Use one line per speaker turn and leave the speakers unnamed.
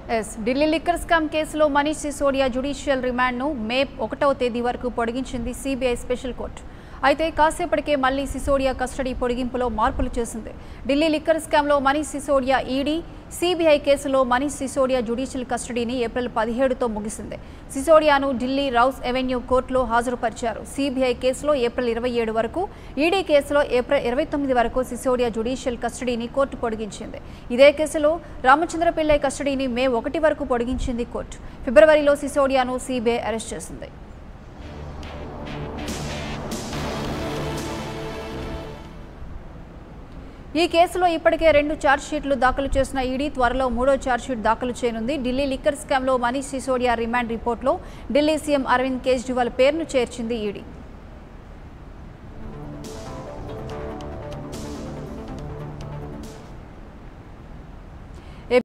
yes Delhi liquor scam కేసులో Manish Sisodia judicial రిమాండ్ను May ఒకటవ తేదీ వరకు పొడిగించింది సిబిఐ స్పెషల్ కోర్టు అయితే కాసేపటికే మళ్లీ సిసోడియా కస్టడీ పొడిగింపులో మార్పులు చేసింది ఢిల్లీ లిక్కర్ స్కామ్లో మనీష్ సిసోడియా ఈడీ సిబిఐ కేసులో మనీష్ సిసోడియా జ్యుడిషియల్ కస్టడీని ఏప్రిల్ పదిహేడుతో ముగిసింది సిసోడియాను ఢిల్లీ రౌస్ ఎవెన్యూ కోర్టులో హాజరుపరిచారు సిబిఐ కేసులో ఏప్రిల్ ఇరవై ఏడు వరకు ఈడీ కేసులో ఏప్రిల్ ఇరవై తొమ్మిది వరకు సిసోడియా జ్యుడిషియల్ కస్టడీని కోర్టు పొడిగించింది ఇదే కేసులో రామచంద్ర పిల్లై కస్టడీని మే ఒకటి వరకు పొడిగించింది కోర్టు ఫిబ్రవరిలో సిసోడియాను సిబిఐ అరెస్ట్ చేసింది ఈ కేసులో ఇప్పటికే రెండు ఛార్జ్షీట్లు దాఖలు చేసిన ఈడీ త్వరలో మూడో ఛార్జ్షీట్ దాఖలు చేయనుంది ఢిల్లీ లిక్కర్ స్కామ్లో మనీష్ సిసోడియా రిమాండ్ రిపోర్ట్లో ఢిల్లీ సీఎం అరవింద్ కేజ్రీవాల్ పేరును చేర్చింది ఈడీ